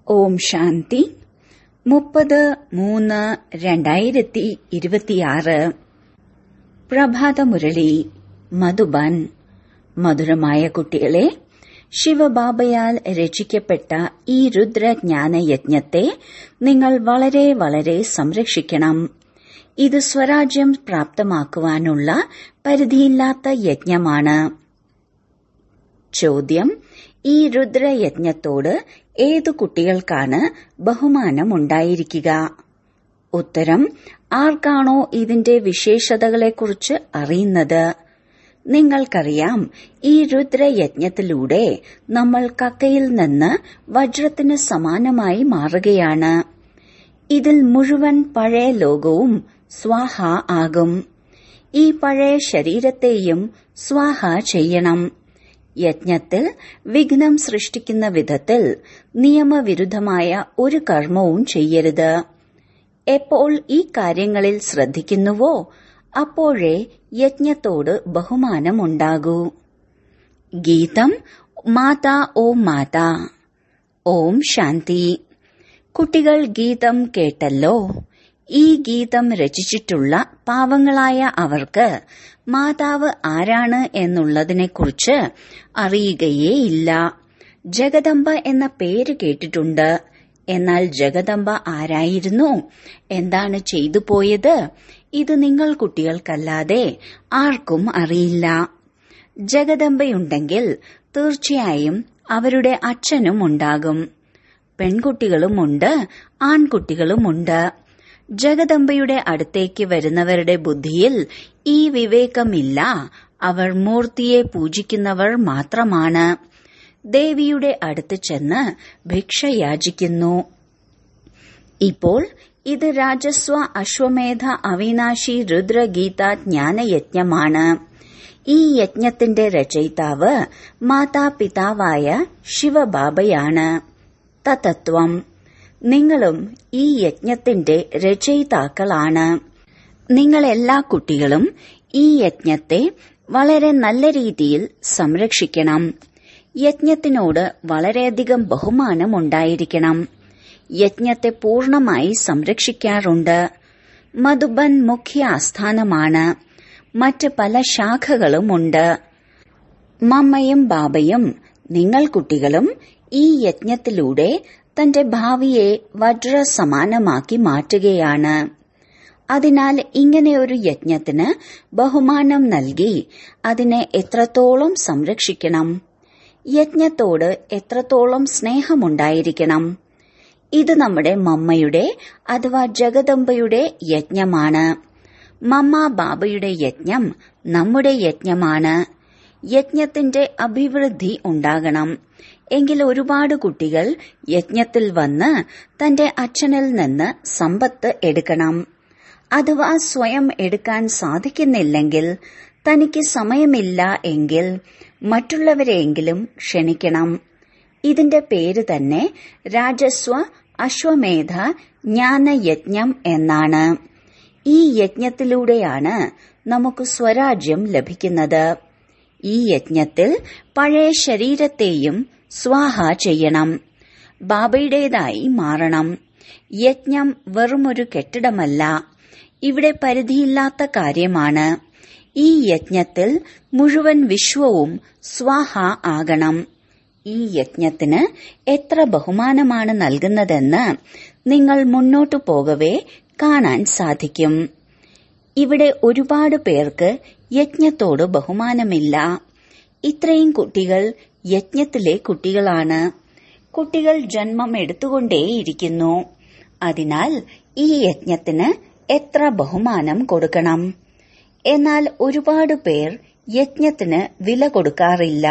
ഓം ശാന്തി മുപ്പത് മൂന്ന് രണ്ടായിരത്തി ഇരുപത്തിയാറ് പ്രഭാതമുരളി മധുബൻ മധുരമായ കുട്ടികളെ ശിവബാബയാൽ രചിക്കപ്പെട്ട ഈ രുദ്രജ്ഞാനയജ്ഞത്തെ നിങ്ങൾ വളരെ വളരെ സംരക്ഷിക്കണം ഇത് സ്വരാജ്യം പ്രാപ്തമാക്കുവാനുള്ള പരിധിയില്ലാത്ത യജ്ഞമാണ് ചോദ്യം ഈ രുദ്രയജ്ഞത്തോട് ഏതു കുട്ടികൾക്കാണ് ബഹുമാനമുണ്ടായിരിക്കുക ഉത്തരം ആർക്കാണോ ഇതിന്റെ വിശേഷതകളെക്കുറിച്ച് അറിയുന്നത് നിങ്ങൾക്കറിയാം ഈ രുദ്രയജ്ഞത്തിലൂടെ നമ്മൾ കക്കയിൽ നിന്ന് വജ്രത്തിന് സമാനമായി മാറുകയാണ് ഇതിൽ മുഴുവൻ പഴയ ലോകവും സ്വാഹ ആകും ഈ പഴയ ശരീരത്തെയും സ്വാഹ ചെയ്യണം യജ്ഞത്തിൽ വിഘ്നം സൃഷ്ടിക്കുന്ന വിധത്തിൽ നിയമവിരുദ്ധമായ ഒരു കർമ്മവും ചെയ്യരുത് എപ്പോൾ ഈ കാര്യങ്ങളിൽ ശ്രദ്ധിക്കുന്നുവോ അപ്പോഴേ യജ്ഞത്തോട് ബഹുമാനമുണ്ടാകൂ ഗീതം മാതാ ഓം മാതാ ഓം ശാന്തി കുട്ടികൾ ഗീതം കേട്ടല്ലോ ഈ ഗീതം രചിച്ചിട്ടുള്ള പാവങ്ങളായ അവർക്ക് മാതാവ് ആരാണ് എന്നുള്ളതിനെക്കുറിച്ച് അറിയുകയേയില്ല ജഗദംബ എന്ന പേര് കേട്ടിട്ടുണ്ട് എന്നാൽ ജഗദംബ ആരായിരുന്നു എന്താണ് ചെയ്തു പോയത് ഇത് നിങ്ങൾ കുട്ടികൾക്കല്ലാതെ ആർക്കും അറിയില്ല ജഗദംബയുണ്ടെങ്കിൽ തീർച്ചയായും അവരുടെ അച്ഛനും ഉണ്ടാകും പെൺകുട്ടികളുമുണ്ട് ആൺകുട്ടികളുമുണ്ട് ജഗദംബയുടെ അടുത്തേക്ക് വരുന്നവരുടെ ബുദ്ധിയിൽ ഈ വിവേകമില്ല അവർ മൂർത്തിയെ പൂജിക്കുന്നവർ മാത്രമാണ് ദേവിയുടെ അടുത്ത് ചെന്ന് ഭിക്ഷ യാചിക്കുന്നു ഇപ്പോൾ ഇത് രാജസ്വ അശ്വമേധ അവിനാശി രുദ്രഗീത ജ്ഞാനയജ്ഞമാണ് ഈ യജ്ഞത്തിന്റെ രചയിതാവ് മാതാപിതാവായ ശിവബാബയാണ് തതത്വം നിങ്ങളും ഈ യജ്ഞത്തിന്റെ രചയിതാക്കളാണ് നിങ്ങൾ എല്ലാ കുട്ടികളും ഈ യജ്ഞത്തെ വളരെ നല്ല രീതിയിൽ സംരക്ഷിക്കണം യജ്ഞത്തിനോട് വളരെയധികം ബഹുമാനം ഉണ്ടായിരിക്കണം യജ്ഞത്തെ പൂർണമായി സംരക്ഷിക്കാറുണ്ട് മധുബൻ മുഖ്യ ആസ്ഥാനമാണ് മറ്റ് പല ശാഖകളുമുണ്ട് മമ്മയും ബാബയും നിങ്ങൾ കുട്ടികളും ഈ യജ്ഞത്തിലൂടെ തന്റെ ഭാവിയെ വജ്ര സമാനമാക്കി മാറ്റുകയാണ് അതിനാൽ ഇങ്ങനെ ഒരു യജ്ഞത്തിന് ബഹുമാനം നൽകി അതിനെ എത്രത്തോളം സംരക്ഷിക്കണം യജ്ഞത്തോട് എത്രത്തോളം സ്നേഹമുണ്ടായിരിക്കണം ഇത് നമ്മുടെ മമ്മയുടെ അഥവാ ജഗദംബയുടെ യജ്ഞമാണ് മമ്മ ബാബയുടെ യജ്ഞം നമ്മുടെ യജ്ഞമാണ് യജ്ഞത്തിന്റെ അഭിവൃദ്ധി ഉണ്ടാകണം എങ്കിൽ ഒരുപാട് കുട്ടികൾ യജ്ഞത്തിൽ വന്ന് തന്റെ അച്ഛനിൽ നിന്ന് സമ്പത്ത് എടുക്കണം അഥവാ സ്വയം എടുക്കാൻ സാധിക്കുന്നില്ലെങ്കിൽ തനിക്ക് സമയമില്ല എങ്കിൽ മറ്റുള്ളവരെയെങ്കിലും ക്ഷണിക്കണം ഇതിന്റെ പേര് തന്നെ രാജസ്വ അശ്വമേധ ജ്ഞാനയജ്ഞം എന്നാണ് ഈ യജ്ഞത്തിലൂടെയാണ് നമുക്ക് സ്വരാജ്യം ലഭിക്കുന്നത് ഈ യജ്ഞത്തിൽ പഴയ ശരീരത്തെയും സ്വാഹ ചെയ്യണം ബാബയുടേതായി മാറണം യജ്ഞം വെറുമൊരു കെട്ടിടമല്ല ഇവിടെ പരിധിയില്ലാത്ത കാര്യമാണ് ഈ യജ്ഞത്തിൽ മുഴുവൻ വിശ്വവും സ്വാഹ ആകണം ഈ യജ്ഞത്തിന് എത്ര ബഹുമാനമാണ് നൽകുന്നതെന്ന് നിങ്ങൾ മുന്നോട്ടു പോകവേ കാണാൻ സാധിക്കും ഇവിടെ ഒരുപാട് പേർക്ക് യജ്ഞത്തോട് ബഹുമാനമില്ല ഇത്രയും കുട്ടികൾ യജ്ഞത്തിലെ കുട്ടികളാണ് കുട്ടികൾ ജന്മം എടുത്തുകൊണ്ടേയിരിക്കുന്നു അതിനാൽ ഈ യജ്ഞത്തിന് എത്ര ബഹുമാനം കൊടുക്കണം എന്നാൽ ഒരുപാട് പേർ യജ്ഞത്തിന് വില കൊടുക്കാറില്ല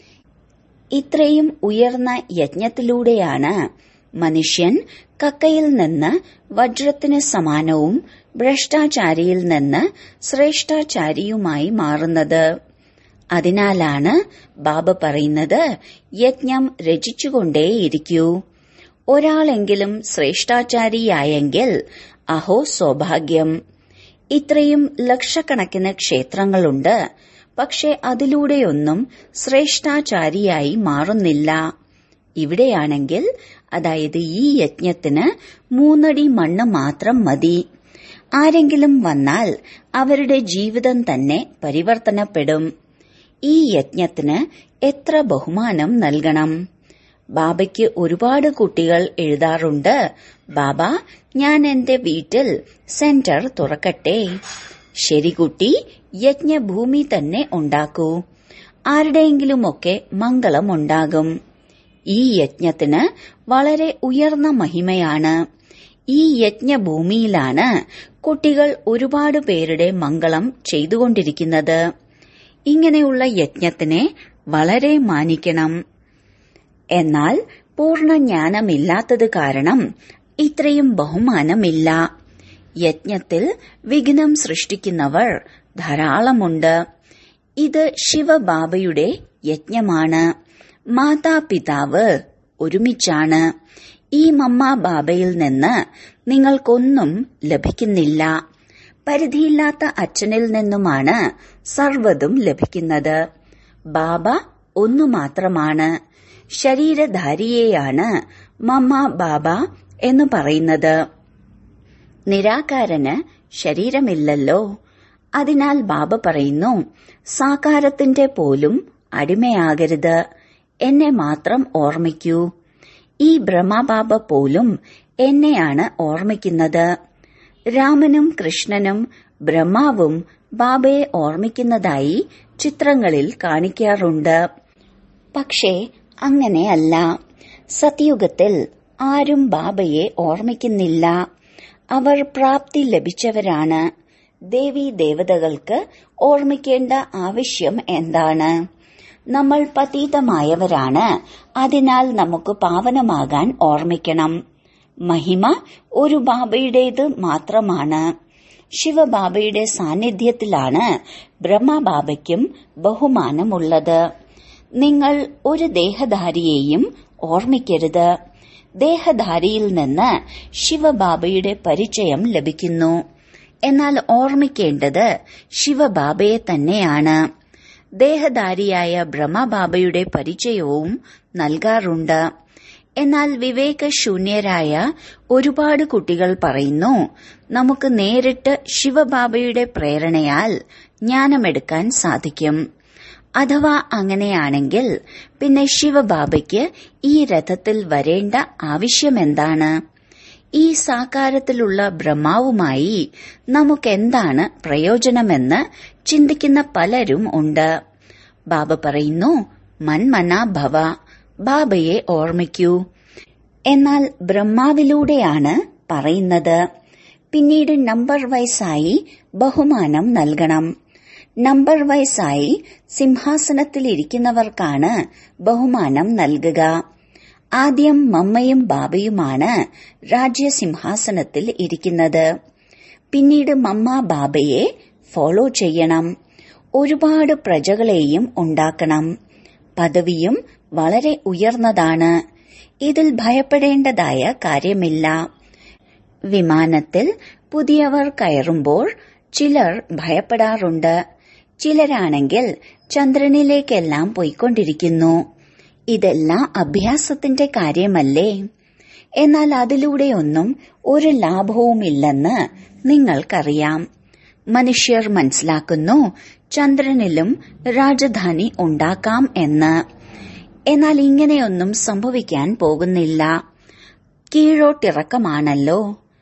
ഇത്രയും ഉയർന്ന യജ്ഞത്തിലൂടെയാണ് മനുഷ്യൻ കക്കയിൽ നിന്ന് വജ്രത്തിന് സമാനവും ഭ്രഷ്ടാചാരിയിൽ നിന്ന് ശ്രേഷ്ഠാചാരിയുമായി മാറുന്നത് അതിനാലാണ് ബാബ പറയുന്നത് യജ്ഞം രചിച്ചുകൊണ്ടേയിരിക്കൂ ഒരാളെങ്കിലും ശ്രേഷ്ഠാചാരിയായെങ്കിൽ അഹോ സൗഭാഗ്യം ഇത്രയും ലക്ഷക്കണക്കിന് ക്ഷേത്രങ്ങളുണ്ട് പക്ഷെ അതിലൂടെയൊന്നും ശ്രേഷ്ഠാചാരിയായി മാറുന്നില്ല ഇവിടെയാണെങ്കിൽ അതായത് ഈ യജ്ഞത്തിന് മൂന്നടി മണ്ണ് മാത്രം മതി ആരെങ്കിലും വന്നാൽ അവരുടെ ജീവിതം തന്നെ പരിവർത്തനപ്പെടും ഈ യജ്ഞത്തിന് എത്ര ബഹുമാനം നൽകണം ബാബയ്ക്ക് ഒരുപാട് കുട്ടികൾ എഴുതാറുണ്ട് ബാബ ഞാൻ എന്റെ വീട്ടിൽ സെന്റർ തുറക്കട്ടെ ശരി കുട്ടി യജ്ഞഭൂമി തന്നെ ഉണ്ടാക്കൂ ആരുടെയെങ്കിലുമൊക്കെ മംഗളമുണ്ടാകും ഈ യജ്ഞത്തിന് വളരെ ഉയർന്ന മഹിമയാണ് ഈ യജ്ഞഭൂമിയിലാണ് കുട്ടികൾ ഒരുപാട് പേരുടെ മംഗളം ചെയ്തുകൊണ്ടിരിക്കുന്നത് ഇങ്ങനെയുള്ള യജ്ഞത്തിനെ വളരെ മാനിക്കണം എന്നാൽ പൂർണ്ണ ജ്ഞാനമില്ലാത്തത് കാരണം ഇത്രയും ബഹുമാനമില്ല യജ്ഞത്തിൽ വിഘ്നം സൃഷ്ടിക്കുന്നവർ ധാരാളമുണ്ട് ഇത് ശിവബാബയുടെ യജ്ഞമാണ് മാതാപിതാവ് ഒരുമിച്ചാണ് ഈ മമ്മ ബാബയിൽ നിന്ന് നിങ്ങൾക്കൊന്നും ലഭിക്കുന്നില്ല പരിധിയില്ലാത്ത അച്ഛനിൽ നിന്നുമാണ് സർവ്വതും ലഭിക്കുന്നത് ബാബ ഒന്നു മാത്രമാണ് ശരീരധാരിയെയാണ് മമ്മ ബാബ എന്ന് പറയുന്നത് നിരാകാരന് ശരീരമില്ലല്ലോ അതിനാൽ ബാബ പറയുന്നു സാകാരത്തിന്റെ പോലും അടിമയാകരുത് എന്നെ മാത്രം ഓർമ്മിക്കൂ ഈ ബ്രഹ്മബാബ പോലും എന്നെയാണ് ഓർമ്മിക്കുന്നത് രാമനും കൃഷ്ണനും ബ്രഹ്മാവും ബാബയെ ഓർമ്മിക്കുന്നതായി ചിത്രങ്ങളിൽ കാണിക്കാറുണ്ട് പക്ഷേ അങ്ങനെയല്ല സത്യുഗത്തിൽ ആരും ബാബയെ ഓർമ്മിക്കുന്നില്ല അവർ പ്രാപ്തി ലഭിച്ചവരാണ് ദേവി ദേവതകൾക്ക് ഓർമ്മിക്കേണ്ട ആവശ്യം എന്താണ് നമ്മൾ പതീതമായവരാണ് അതിനാൽ നമുക്ക് പാവനമാകാൻ ഓർമ്മിക്കണം മഹിമ ഒരു ബാബയുടേത് മാത്രമാണ് ശിവബാബയുടെ സാന്നിധ്യത്തിലാണ് ബ്രഹ്മബാബയ്ക്കും ബഹുമാനമുള്ളത് നിങ്ങൾ ഒരു ദേഹധാരിയെയും ഓർമ്മിക്കരുത് ദേഹധാരിയിൽ നിന്ന് ശിവബാബയുടെ പരിചയം ലഭിക്കുന്നു എന്നാൽ ഓർമ്മിക്കേണ്ടത് ശിവബാബയെ തന്നെയാണ് ദേഹധാരിയായ ബ്രഹ്മബാബയുടെ പരിചയവും നൽകാറുണ്ട് എന്നാൽ വിവേകശൂന്യരായ ഒരുപാട് കുട്ടികൾ പറയുന്നു നമുക്ക് നേരിട്ട് ശിവബാബയുടെ പ്രേരണയാൽ ജ്ഞാനമെടുക്കാൻ സാധിക്കും അഥവാ അങ്ങനെയാണെങ്കിൽ പിന്നെ ശിവബാബയ്ക്ക് ഈ രഥത്തിൽ വരേണ്ട ആവശ്യമെന്താണ് ഈ സാകാരത്തിലുള്ള ബ്രഹ്മാവുമായി നമുക്കെന്താണ് പ്രയോജനമെന്ന് ചിന്തിക്കുന്ന പലരും ഉണ്ട് ബാബ പറയുന്നു മന്മന ഭവ ബാബയെ ഓർമ്മിക്കൂ എന്നാൽ ബ്രഹ്മാവിലൂടെയാണ് പറയുന്നത് പിന്നീട് നമ്പർ വൈസായി ബഹുമാനം നൽകണം നമ്പർ വൈസായി സിംഹാസനത്തിലിരിക്കുന്നവർക്കാണ് ബഹുമാനം നൽകുക ആദ്യം മമ്മയും ബാബയുമാണ് രാജ്യസിംഹാസനത്തിൽ ഇരിക്കുന്നത് പിന്നീട് മമ്മ ബാബയെ ഫോളോ ചെയ്യണം ഒരുപാട് പ്രജകളെയും ഉണ്ടാക്കണം പദവിയും വളരെ ഉയർന്നതാണ് ഇതിൽ ഭയപ്പെടേണ്ടതായ കാര്യമില്ല വിമാനത്തിൽ പുതിയവർ കയറുമ്പോൾ ചിലർ ഭയപ്പെടാറുണ്ട് ചിലരാണെങ്കിൽ ചന്ദ്രനിലേക്കെല്ലാം പോയിക്കൊണ്ടിരിക്കുന്നു ഇതെല്ലാം അഭ്യാസത്തിന്റെ കാര്യമല്ലേ എന്നാൽ അതിലൂടെയൊന്നും ഒരു ലാഭവുമില്ലെന്ന് നിങ്ങൾക്കറിയാം മനുഷ്യർ മനസ്സിലാക്കുന്നു ചന്ദ്രനിലും രാജധാനി ഉണ്ടാക്കാം എന്ന് എന്നാൽ ഇങ്ങനെയൊന്നും സംഭവിക്കാൻ പോകുന്നില്ല കീഴോട്ടിറക്കമാണല്ലോ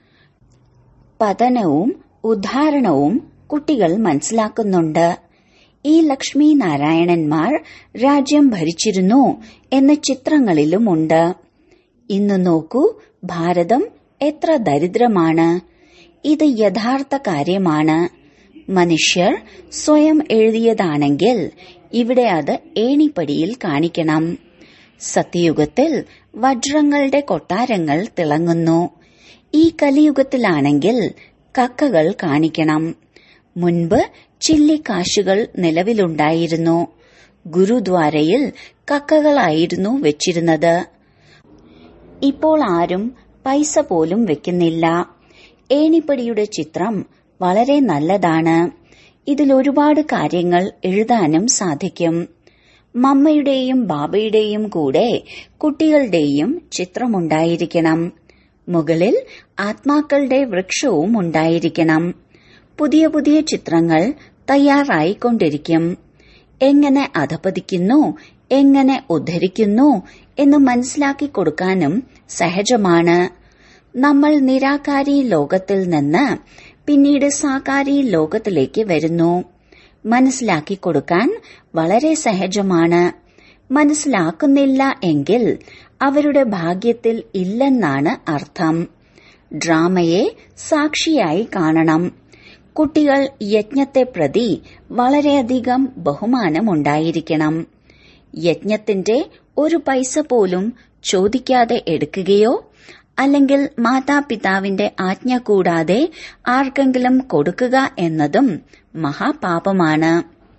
പതനവും ഉദ്ധാരണവും കുട്ടികൾ മനസ്സിലാക്കുന്നുണ്ട് ഈ ലക്ഷ്മി നാരായണന്മാർ രാജ്യം ഭരിച്ചിരുന്നു എന്ന ചിത്രങ്ങളിലുമുണ്ട് ഇന്ന് നോക്കൂ ഭാരതം എത്ര ദരിദ്രമാണ് ഇത് യഥാർത്ഥ കാര്യമാണ് മനുഷ്യർ സ്വയം എഴുതിയതാണെങ്കിൽ ഇവിടെ അത് ഏണിപ്പടിയിൽ കാണിക്കണം സത്യയുഗത്തിൽ വജ്രങ്ങളുടെ കൊട്ടാരങ്ങൾ തിളങ്ങുന്നു ഈ കലിയുഗത്തിലാണെങ്കിൽ കക്കകൾ കാണിക്കണം മുൻപ് ചില്ലിക്കാശുകൾ നിലവിലുണ്ടായിരുന്നു ഗുരുദ്വാരയിൽ കക്കകളായിരുന്നു വെച്ചിരുന്നത് ഇപ്പോൾ ആരും പൈസ പോലും വെക്കുന്നില്ല ഏണിപ്പടിയുടെ ചിത്രം വളരെ നല്ലതാണ് ഇതിൽ ഒരുപാട് കാര്യങ്ങൾ എഴുതാനും സാധിക്കും മമ്മയുടെയും ബാബയുടെയും കൂടെ കുട്ടികളുടെയും ചിത്രമുണ്ടായിരിക്കണം മുകളിൽ ആത്മാക്കളുടെ വൃക്ഷവും ഉണ്ടായിരിക്കണം പുതിയ പുതിയ ചിത്രങ്ങൾ തയ്യാറായിക്കൊണ്ടിരിക്കും എങ്ങനെ അധപതിക്കുന്നു എങ്ങനെ ഉദ്ധരിക്കുന്നു എന്ന് മനസ്സിലാക്കി കൊടുക്കാനും സഹജമാണ് നമ്മൾ നിരാകാരി ലോകത്തിൽ നിന്ന് പിന്നീട് സാകാരി ലോകത്തിലേക്ക് വരുന്നു മനസ്സിലാക്കി കൊടുക്കാൻ വളരെ സഹജമാണ് മനസ്സിലാക്കുന്നില്ല എങ്കിൽ അവരുടെ ഭാഗ്യത്തിൽ ഇല്ലെന്നാണ് അർത്ഥം ഡ്രാമയെ സാക്ഷിയായി കാണണം കുട്ടികൾ യജ്ഞത്തെ പ്രതി വളരെയധികം ബഹുമാനമുണ്ടായിരിക്കണം യജ്ഞത്തിന്റെ ഒരു പൈസ പോലും ചോദിക്കാതെ എടുക്കുകയോ അല്ലെങ്കിൽ മാതാപിതാവിന്റെ ആജ്ഞ കൂടാതെ ആർക്കെങ്കിലും കൊടുക്കുക എന്നതും മഹാപാപമാണ്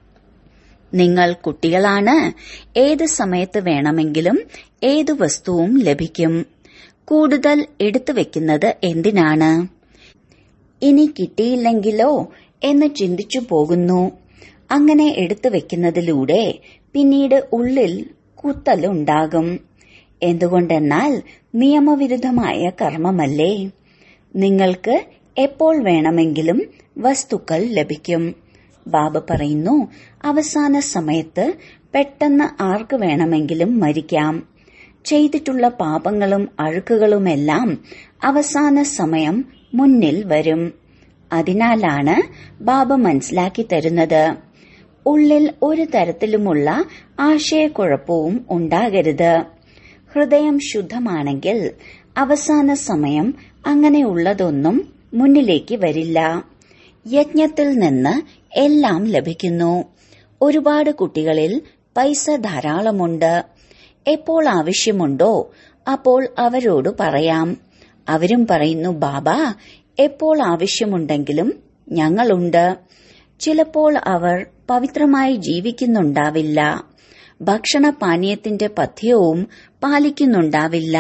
നിങ്ങൾ കുട്ടികളാണ് ഏത് സമയത്ത് വേണമെങ്കിലും ഏതു വസ്തുവും ലഭിക്കും കൂടുതൽ എടുത്തു വെക്കുന്നത് എന്തിനാണ് ഇനി കിട്ടിയില്ലെങ്കിലോ എന്ന് ചിന്തിച്ചു പോകുന്നു അങ്ങനെ എടുത്തു വെക്കുന്നതിലൂടെ പിന്നീട് ഉള്ളിൽ കുത്തലുണ്ടാകും എന്തുകൊണ്ടെന്നാൽ നിയമവിരുദ്ധമായ കർമ്മമല്ലേ നിങ്ങൾക്ക് എപ്പോൾ വേണമെങ്കിലും വസ്തുക്കൾ ലഭിക്കും ബാബ പറയുന്നു അവസാന സമയത്ത് പെട്ടെന്ന് ആർക്ക് വേണമെങ്കിലും മരിക്കാം ചെയ്തിട്ടുള്ള പാപങ്ങളും അഴുക്കുകളുമെല്ലാം അവസാന സമയം മുന്നിൽ വരും അതിനാലാണ് ബാബ മനസ്സിലാക്കി തരുന്നത് ഉള്ളിൽ ഒരു തരത്തിലുമുള്ള ആശയക്കുഴപ്പവും ഉണ്ടാകരുത് ഹൃദയം ശുദ്ധമാണെങ്കിൽ അവസാന സമയം അങ്ങനെയുള്ളതൊന്നും മുന്നിലേക്ക് വരില്ല യജ്ഞത്തിൽ നിന്ന് എല്ലാം ലഭിക്കുന്നു ഒരുപാട് കുട്ടികളിൽ പൈസ ധാരാളമുണ്ട് എപ്പോൾ ആവശ്യമുണ്ടോ അപ്പോൾ അവരോട് പറയാം അവരും പറയുന്നു ബാബ എപ്പോൾ ആവശ്യമുണ്ടെങ്കിലും ഞങ്ങളുണ്ട് ചിലപ്പോൾ അവർ പവിത്രമായി ജീവിക്കുന്നുണ്ടാവില്ല ഭക്ഷണപാനീയത്തിന്റെ പഥ്യവും പാലിക്കുന്നുണ്ടാവില്ല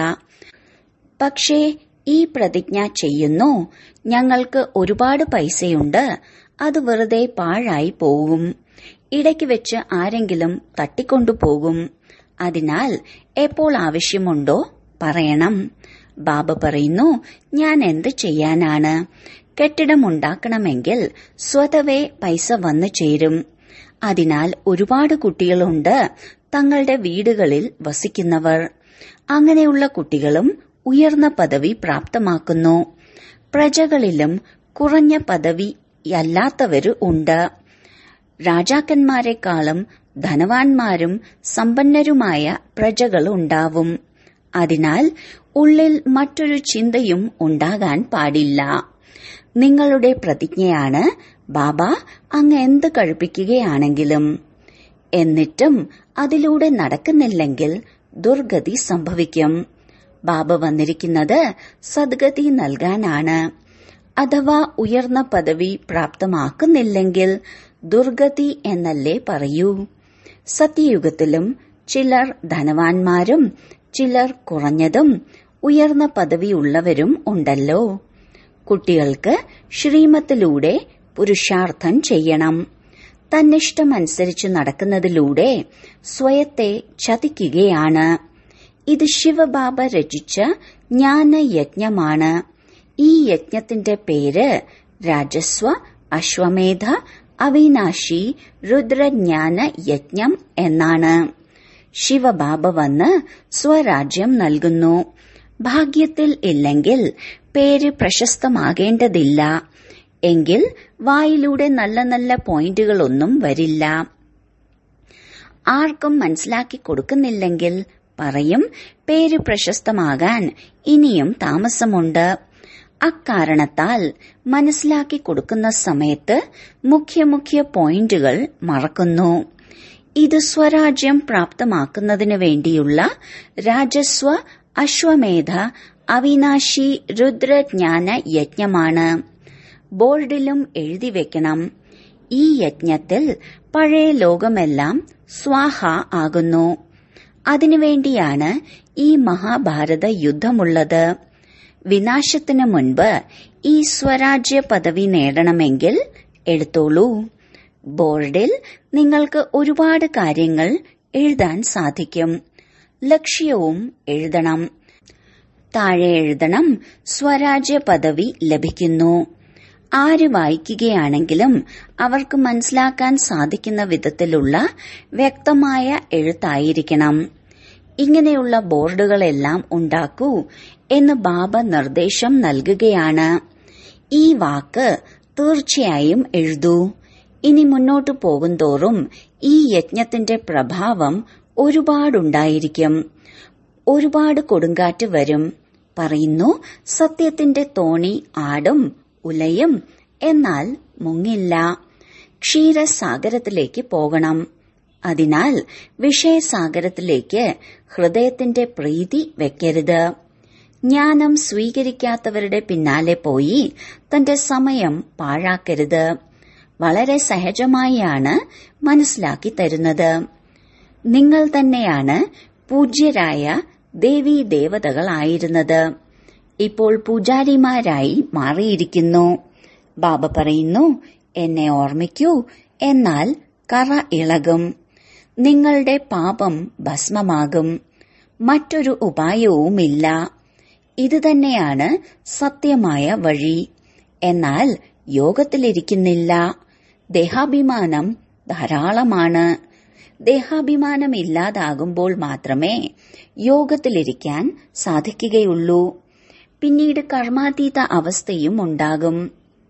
പക്ഷേ ഈ പ്രതിജ്ഞ ചെയ്യുന്നു ഞങ്ങൾക്ക് ഒരുപാട് പൈസയുണ്ട് അത് വെറുതെ പാഴായി പോകും ഇടയ്ക്ക് വെച്ച് ആരെങ്കിലും തട്ടിക്കൊണ്ടുപോകും അതിനാൽ എപ്പോൾ ആവശ്യമുണ്ടോ പറയണം ബാബ പറയുന്നു ഞാൻ എന്ത് ചെയ്യാനാണ് കെട്ടിടമുണ്ടാക്കണമെങ്കിൽ സ്വതവേ പൈസ വന്നു ചേരും അതിനാൽ ഒരുപാട് കുട്ടികളുണ്ട് തങ്ങളുടെ വീടുകളിൽ വസിക്കുന്നവർ അങ്ങനെയുള്ള കുട്ടികളും ഉയർന്ന പദവി പ്രാപ്തമാക്കുന്നു പ്രജകളിലും കുറഞ്ഞ പദവിയല്ലാത്തവര് ഉണ്ട് രാജാക്കന്മാരെക്കാളും ധനവാന്മാരും സമ്പന്നരുമായ പ്രജകൾ ഉണ്ടാവും അതിനാൽ ഉള്ളിൽ മറ്റൊരു ചിന്തയും ഉണ്ടാകാൻ പാടില്ല നിങ്ങളുടെ പ്രതിജ്ഞയാണ് ബാബ അങ്ങ് എന്ത് കഴിപ്പിക്കുകയാണെങ്കിലും എന്നിട്ടും അതിലൂടെ നടക്കുന്നില്ലെങ്കിൽ ദുർഗതി സംഭവിക്കും ബാബ വന്നിരിക്കുന്നത് സദ്ഗതി നൽകാനാണ് അഥവാ ഉയർന്ന പദവി പ്രാപ്തമാക്കുന്നില്ലെങ്കിൽ ദുർഗതി എന്നല്ലേ പറയൂ സത്യയുഗത്തിലും ചിലർ ധനവാന്മാരും ചിലർ കുറഞ്ഞതും ഉയർന്ന പദവിയുള്ളവരും ഉണ്ടല്ലോ കുട്ടികൾക്ക് ശ്രീമത്തിലൂടെ പുരുഷാർത്ഥം ചെയ്യണം തന്നിഷ്ടമനുസരിച്ച് നടക്കുന്നതിലൂടെ സ്വയത്തെ ചതിക്കുകയാണ് ഇത് ശിവബാബ രചിച്ച ജ്ഞാനയജ്ഞമാണ് ഈ യജ്ഞത്തിന്റെ പേര് രാജസ്വ അശ്വമേധ അവിനാശി രുദ്രജ്ഞാന യജ്ഞം എന്നാണ് ശിവബാബ വന്ന് സ്വരാജ്യം നൽകുന്നു ഭാഗ്യത്തിൽ ഇല്ലെങ്കിൽ പേര് പ്രശസ്തമാകേണ്ടതില്ല എങ്കിൽ വായിലൂടെ നല്ല നല്ല പോയിന്റുകളൊന്നും വരില്ല ആർക്കും മനസ്സിലാക്കി കൊടുക്കുന്നില്ലെങ്കിൽ പറയും പേര് പ്രശസ്തമാകാൻ ഇനിയും താമസമുണ്ട് അക്കാരണത്താൽ മനസ്സിലാക്കി കൊടുക്കുന്ന സമയത്ത് മുഖ്യ മുഖ്യ പോയിന്റുകൾ മറക്കുന്നു ഇത് സ്വരാജ്യം പ്രാപ്തമാക്കുന്നതിന് വേണ്ടിയുള്ള രാജസ്വ അശ്വമേധ അവിനാശി രുദ്രജ്ഞാന യജ്ഞമാണ് ബോർഡിലും എഴുതി വെക്കണം ഈ യജ്ഞത്തിൽ പഴയ ലോകമെല്ലാം സ്വാഹ ആകുന്നു അതിനുവേണ്ടിയാണ് ഈ മഹാഭാരത യുദ്ധമുള്ളത് വിനാശത്തിനു മുൻപ് ഈ സ്വരാജ്യ പദവി നേടണമെങ്കിൽ എടുത്തോളൂ ബോർഡിൽ നിങ്ങൾക്ക് ഒരുപാട് കാര്യങ്ങൾ എഴുതാൻ സാധിക്കും ലക്ഷ്യവും എഴുതണം താഴെ എഴുതണം സ്വരാജ്യ പദവി ലഭിക്കുന്നു ആര് വായിക്കുകയാണെങ്കിലും അവർക്ക് മനസ്സിലാക്കാൻ സാധിക്കുന്ന വിധത്തിലുള്ള വ്യക്തമായ എഴുത്തായിരിക്കണം ഇങ്ങനെയുള്ള ബോർഡുകളെല്ലാം ഉണ്ടാക്കൂ എന്ന് ബാബ നിർദ്ദേശം നൽകുകയാണ് ഈ വാക്ക് തീർച്ചയായും എഴുതൂ ഇനി മുന്നോട്ടു പോകുന്തോറും ഈ യജ്ഞത്തിന്റെ പ്രഭാവം ഒരുപാടുണ്ടായിരിക്കും ഒരുപാട് കൊടുങ്കാറ്റ് വരും പറയുന്നു സത്യത്തിന്റെ തോണി ആടും ഉലയും എന്നാൽ മുങ്ങില്ല ക്ഷീരസാഗരത്തിലേക്ക് പോകണം അതിനാൽ വിഷയസാഗരത്തിലേക്ക് ഹൃദയത്തിന്റെ പ്രീതി വെക്കരുത് ജ്ഞാനം സ്വീകരിക്കാത്തവരുടെ പിന്നാലെ പോയി തന്റെ സമയം പാഴാക്കരുത് വളരെ സഹജമായാണ് മനസ്സിലാക്കി തരുന്നത് നിങ്ങൾ തന്നെയാണ് പൂജ്യരായ ദേവീ ദേവതകളായിരുന്നത് ഇപ്പോൾ പൂജാരിമാരായി മാറിയിരിക്കുന്നു ബാബ പറയുന്നു എന്നെ ഓർമ്മിക്കൂ എന്നാൽ കറ ഇളകും നിങ്ങളുടെ പാപം ഭസ്മമാകും മറ്റൊരു ഉപായവുമില്ല ഇതുതന്നെയാണ് സത്യമായ വഴി എന്നാൽ യോഗത്തിലിരിക്കുന്നില്ല ദേഹാഭിമാനം ധാരാളമാണ് ദേഹാഭിമാനം ഇല്ലാതാകുമ്പോൾ മാത്രമേ യോഗത്തിലിരിക്കാൻ സാധിക്കുകയുള്ളൂ പിന്നീട് കർമാതീത അവസ്ഥയും ഉണ്ടാകും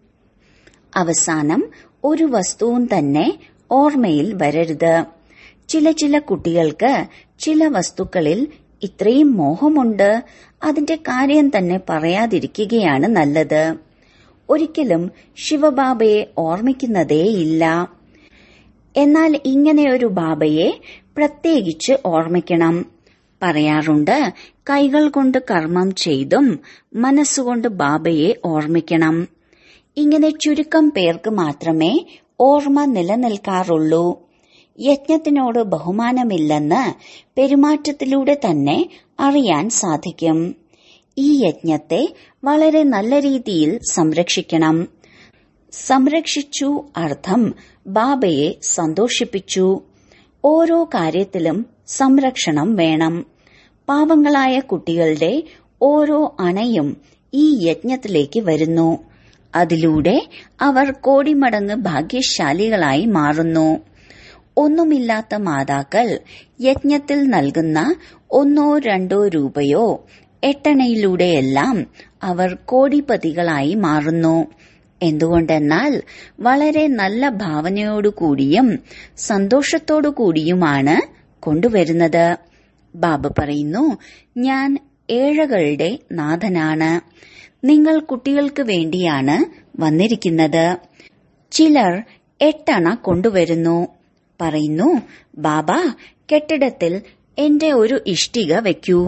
അവസാനം ഒരു വസ്തുവും തന്നെ ഓർമ്മയിൽ വരരുത് ചില ചില കുട്ടികൾക്ക് ചില വസ്തുക്കളിൽ ഇത്രയും മോഹമുണ്ട് അതിന്റെ കാര്യം തന്നെ പറയാതിരിക്കുകയാണ് നല്ലത് ഒരിക്കലും ശിവബാബയെ ഓർമ്മിക്കുന്നതേയില്ല എന്നാൽ ഇങ്ങനെയൊരു ബാബയെ പ്രത്യേകിച്ച് ഓർമ്മിക്കണം പറയാറുണ്ട് കൈകൾ കൊണ്ട് കർമ്മം ചെയ്തും മനസ്സുകൊണ്ട് ബാബയെ ഓർമ്മിക്കണം ഇങ്ങനെ ചുരുക്കം പേർക്ക് മാത്രമേ ഓർമ്മ നിലനിൽക്കാറുള്ളൂ യജ്ഞത്തിനോട് ബഹുമാനമില്ലെന്ന് പെരുമാറ്റത്തിലൂടെ തന്നെ അറിയാൻ സാധിക്കും ഈ യജ്ഞത്തെ വളരെ നല്ല രീതിയിൽ സംരക്ഷിക്കണം സംരക്ഷിച്ചു അർത്ഥം ബാബയെ സന്തോഷിപ്പിച്ചു ഓരോ കാര്യത്തിലും സംരക്ഷണം വേണം പാവങ്ങളായ കുട്ടികളുടെ ഓരോ അണയും ഈ യജ്ഞത്തിലേക്ക് വരുന്നു അതിലൂടെ അവർ കോടിമടങ്ങ് ഭാഗ്യശാലികളായി മാറുന്നു ഒന്നുമില്ലാത്ത മാതാക്കൾ യജ്ഞത്തിൽ നൽകുന്ന ഒന്നോ രണ്ടോ രൂപയോ എട്ടണയിലൂടെയെല്ലാം അവർ കോടിപതികളായി മാറുന്നു എന്തുകൊണ്ടെന്നാൽ വളരെ നല്ല ഭാവനയോടുകൂടിയും സന്തോഷത്തോടുകൂടിയുമാണ് കൊണ്ടുവരുന്നത് ബാബ പറയുന്നു ഞാൻ ഏഴകളുടെ നാഥനാണ് നിങ്ങൾ കുട്ടികൾക്ക് വേണ്ടിയാണ് വന്നിരിക്കുന്നത് ചിലർ എട്ടണ കൊണ്ടുവരുന്നു പറയുന്നു ബാബ കെട്ടിടത്തിൽ എന്റെ ഒരു ഇഷ്ടിക വെക്കൂ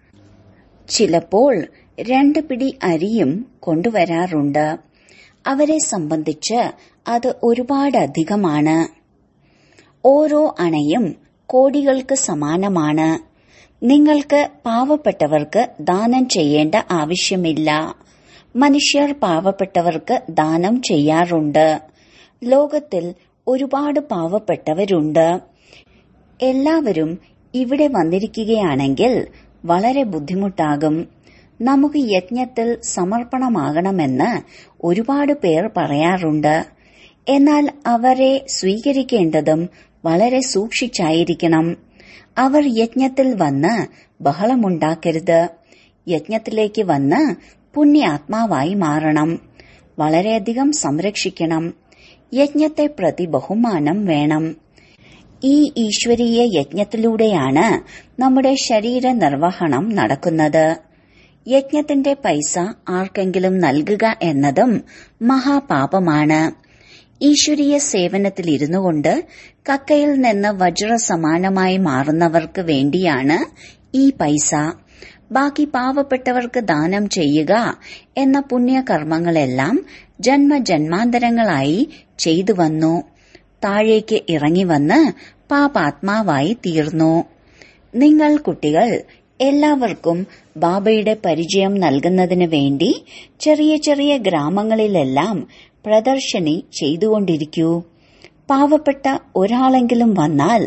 ചിലപ്പോൾ രണ്ട് പിടി അരിയും കൊണ്ടുവരാറുണ്ട് അവരെ സംബന്ധിച്ച് അത് ഒരുപാട് അധികമാണ് ഓരോ അണയും കോടികൾക്ക് സമാനമാണ് നിങ്ങൾക്ക് പാവപ്പെട്ടവർക്ക് ദാനം ചെയ്യേണ്ട ആവശ്യമില്ല മനുഷ്യർ പാവപ്പെട്ടവർക്ക് ദാനം ചെയ്യാറുണ്ട് ലോകത്തിൽ ഒരുപാട് പാവപ്പെട്ടവരുണ്ട് എല്ലാവരും ഇവിടെ വന്നിരിക്കുകയാണെങ്കിൽ വളരെ ബുദ്ധിമുട്ടാകും നമുക്ക് യജ്ഞത്തിൽ സമർപ്പണമാകണമെന്ന് ഒരുപാട് പേർ പറയാറുണ്ട് എന്നാൽ അവരെ സ്വീകരിക്കേണ്ടതും വളരെ സൂക്ഷിച്ചായിരിക്കണം അവർ യജ്ഞത്തിൽ വന്ന് ബഹളമുണ്ടാക്കരുത് യജ്ഞത്തിലേക്ക് വന്ന് പുണ്യാത്മാവായി മാറണം വളരെയധികം സംരക്ഷിക്കണം യജ്ഞത്തെ പ്രതി ബഹുമാനം വേണം ഈ ഈശ്വരീയ യജ്ഞത്തിലൂടെയാണ് നമ്മുടെ ശരീര നിർവഹണം നടക്കുന്നത് യജ്ഞത്തിന്റെ പൈസ ആർക്കെങ്കിലും നൽകുക എന്നതും മഹാപാപമാണ് ഈശ്വരീയ സേവനത്തിൽ ഇരുന്നു കൊണ്ട് കക്കയിൽ നിന്ന് വജ്ര സമാനമായി മാറുന്നവർക്ക് വേണ്ടിയാണ് ഈ പൈസ ബാക്കി പാവപ്പെട്ടവർക്ക് ദാനം ചെയ്യുക എന്ന പുണ്യകർമ്മങ്ങളെല്ലാം ജന്മജന്മാന്തരങ്ങളായി ചെയ്തു വന്നു താഴേക്ക് ഇറങ്ങി വന്ന് പാപാത്മാവായി തീർന്നു നിങ്ങൾ കുട്ടികൾ എല്ലാവർക്കും ബാബയുടെ പരിചയം നൽകുന്നതിന് വേണ്ടി ചെറിയ ചെറിയ ഗ്രാമങ്ങളിലെല്ലാം പ്രദർശനി ചെയ്തുകൊണ്ടിരിക്കൂ പാവപ്പെട്ട ഒരാളെങ്കിലും വന്നാൽ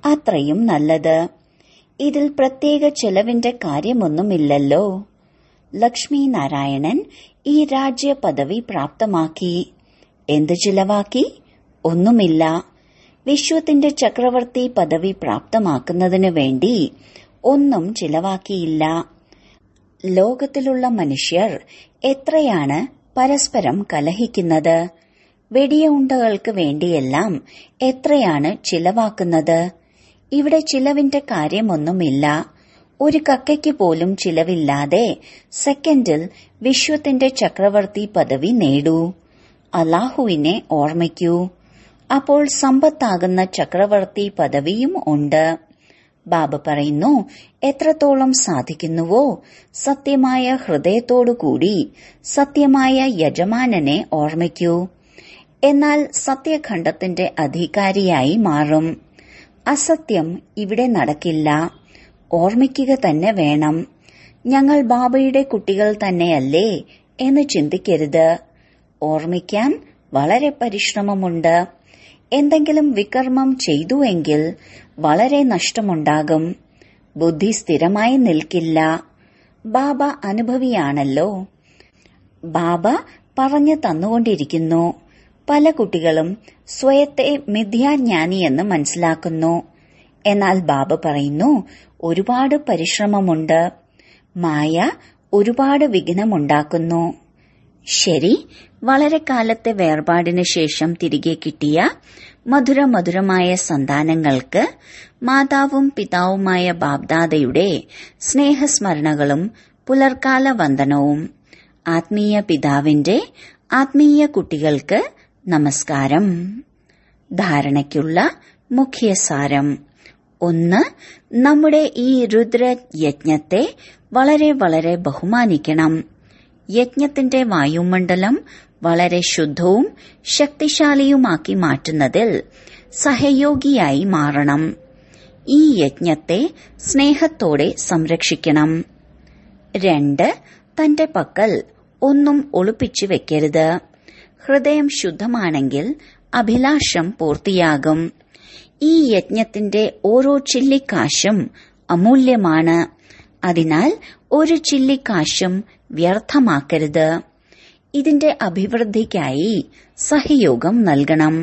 അത്രയും നല്ലത് ഇതിൽ പ്രത്യേക ചെലവിന്റെ കാര്യമൊന്നുമില്ലല്ലോ ലക്ഷ്മി നാരായണൻ ഈ രാജ്യ പദവി പ്രാപ്തമാക്കി എന്ത് ചിലവാക്കി ഒന്നുമില്ല വിശ്വത്തിന്റെ ചക്രവർത്തി പദവി പ്രാപ്തമാക്കുന്നതിനു വേണ്ടി ഒന്നും ചിലവാക്കിയില്ല ലോകത്തിലുള്ള മനുഷ്യർ എത്രയാണ് പരസ്പരം കലഹിക്കുന്നത് വെടിയുണ്ടകൾക്ക് വേണ്ടിയെല്ലാം എത്രയാണ് ചിലവാക്കുന്നത് ഇവിടെ ചിലവിന്റെ കാര്യമൊന്നുമില്ല ഒരു കക്കയ്ക്ക് പോലും ചിലവില്ലാതെ സെക്കൻഡിൽ വിശ്വത്തിന്റെ ചക്രവർത്തി പദവി നേടൂ അലാഹുവിനെ ഓർമ്മിക്കൂ അപ്പോൾ സമ്പത്താകുന്ന ചക്രവർത്തി പദവിയും ഉണ്ട് ബാബ പറയുന്നു എത്രത്തോളം സാധിക്കുന്നുവോ സത്യമായ ഹൃദയത്തോടുകൂടി സത്യമായ യജമാനനെ ഓർമ്മിക്കൂ എന്നാൽ സത്യഖണ്ഡത്തിന്റെ അധികാരിയായി മാറും അസത്യം ഇവിടെ നടക്കില്ല ഓർമ്മിക്കുക തന്നെ വേണം ഞങ്ങൾ ബാബയുടെ കുട്ടികൾ തന്നെയല്ലേ എന്ന് ചിന്തിക്കരുത് ഓർമ്മിക്കാൻ വളരെ പരിശ്രമമുണ്ട് എന്തെങ്കിലും വികർമ്മം ചെയ്തു എങ്കിൽ വളരെ നഷ്ടമുണ്ടാകും ബുദ്ധി സ്ഥിരമായി നിൽക്കില്ല ബാബ അനുഭവിയാണല്ലോ ബാബ പറഞ്ഞു തന്നുകൊണ്ടിരിക്കുന്നു പല കുട്ടികളും സ്വയത്തെ മിഥ്യാജ്ഞാനിയെന്ന് മനസ്സിലാക്കുന്നു എന്നാൽ ബാബ പറയുന്നു ഒരുപാട് പരിശ്രമമുണ്ട് മായ ഒരുപാട് വിഘ്നമുണ്ടാക്കുന്നു ശരി വളരെ കാലത്തെ വേർപാടിന് ശേഷം തിരികെ കിട്ടിയ മധുര മധുരമായ സന്താനങ്ങൾക്ക് മാതാവും പിതാവുമായ ബാബ്ദാദയുടെ സ്നേഹസ്മരണകളും പുലർക്കാല വന്ദനവും ആത്മീയ പിതാവിന്റെ ആത്മീയ കുട്ടികൾക്ക് നമസ്കാരം ധാരണയ്ക്കുള്ള മുഖ്യസാരം ഒന്ന് നമ്മുടെ ഈ രുദ്രയജ്ഞത്തെ വളരെ വളരെ ബഹുമാനിക്കണം യജ്ഞത്തിന്റെ വായുമണ്ഡലം വളരെ ശുദ്ധവും ശക്തിശാലിയുമാക്കി മാറ്റുന്നതിൽ സഹയോഗിയായി മാറണം ഈ യജ്ഞത്തെ സ്നേഹത്തോടെ സംരക്ഷിക്കണം രണ്ട് തന്റെ പക്കൽ ഒന്നും ഒളിപ്പിച്ചു വെക്കരുത് ഹൃദയം ശുദ്ധമാണെങ്കിൽ അഭിലാഷം പൂർത്തിയാകും ഈ യജ്ഞത്തിന്റെ ഓരോ ചില്ലിക്കാശും അമൂല്യമാണ് അതിനാൽ ഒരു ചില്ലിക്കാശും വ്യർത്ഥമാക്കരുത് ഇതിന്റെ അഭിവൃദ്ധിക്കായി സഹയോഗം നൽകണം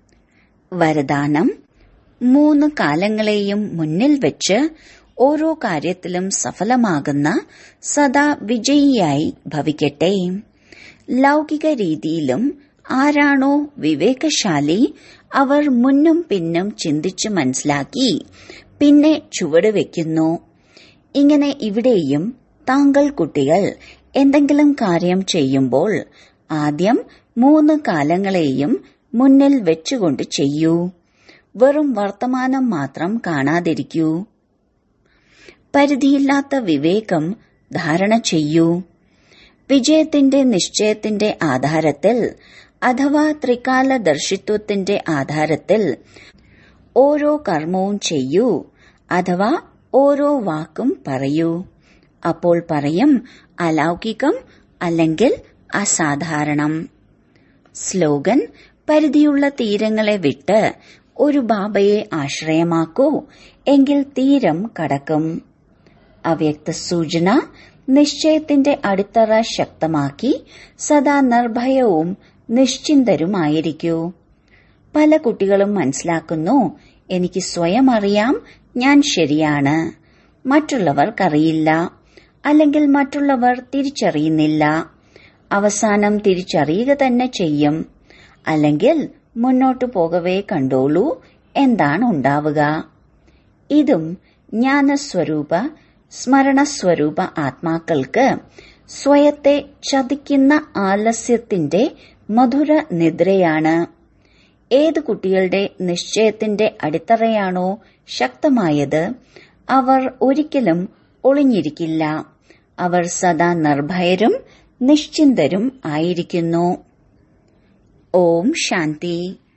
വരദാനം മൂന്ന് കാലങ്ങളെയും മുന്നിൽ വെച്ച് ഓരോ കാര്യത്തിലും സഫലമാകുന്ന സദാ വിജയിയായി ഭവിക്കട്ടെ ലൗകിക രീതിയിലും ആരാണോ വിവേകശാലി അവർ മുന്നും പിന്നും ചിന്തിച്ചു മനസ്സിലാക്കി പിന്നെ ചുവട് വെക്കുന്നു ഇങ്ങനെ ഇവിടെയും താങ്കൾ കുട്ടികൾ എന്തെങ്കിലും കാര്യം ചെയ്യുമ്പോൾ ആദ്യം മൂന്ന് കാലങ്ങളെയും മുന്നിൽ വെച്ചുകൊണ്ട് ചെയ്യൂ വെറും വർത്തമാനം മാത്രം കാണാതിരിക്കൂ പരിധിയില്ലാത്ത വിവേകം ധാരണ ചെയ്യൂ വിജയത്തിന്റെ നിശ്ചയത്തിന്റെ ആധാരത്തിൽ അഥവാ ത്രികാലദർശിത്വത്തിന്റെ ആധാരത്തിൽ ഓരോ കർമ്മവും ചെയ്യൂ അഥവാ ഓരോ വാക്കും പറയൂ അപ്പോൾ പറയും അലൗകികം അല്ലെങ്കിൽ അസാധാരണം സ്ലോഗൻ പരിധിയുള്ള തീരങ്ങളെ വിട്ട് ഒരു ബാബയെ ആശ്രയമാക്കൂ എങ്കിൽ തീരം കടക്കും അവ്യക്ത സൂചന നിശ്ചയത്തിന്റെ അടിത്തറ ശക്തമാക്കി സദാ നിർഭയവും നിശ്ചിന്തരുമായിരിക്കൂ പല കുട്ടികളും മനസ്സിലാക്കുന്നു എനിക്ക് സ്വയം അറിയാം ഞാൻ ശരിയാണ് മറ്റുള്ളവർക്കറിയില്ല അല്ലെങ്കിൽ മറ്റുള്ളവർ തിരിച്ചറിയുന്നില്ല അവസാനം തിരിച്ചറിയുക തന്നെ ചെയ്യും അല്ലെങ്കിൽ മുന്നോട്ടു പോകവേ കണ്ടോളൂ എന്താണ് ഉണ്ടാവുക ഇതും ജ്ഞാനസ്വരൂപ സ്മരണസ്വരൂപ ആത്മാക്കൾക്ക് സ്വയത്തെ ചതിക്കുന്ന ആലസ്യത്തിന്റെ മധുര നിദ്രയാണ് ഏത് കുട്ടികളുടെ നിശ്ചയത്തിന്റെ അടിത്തറയാണോ ശക്തമായത് അവർ ഒരിക്കലും ഒളിഞ്ഞിരിക്കില്ല അവർ സദാ നിർഭയരും നിശ്ചിന്തരും ആയിരിക്കുന്നു ഓം ശാന്തി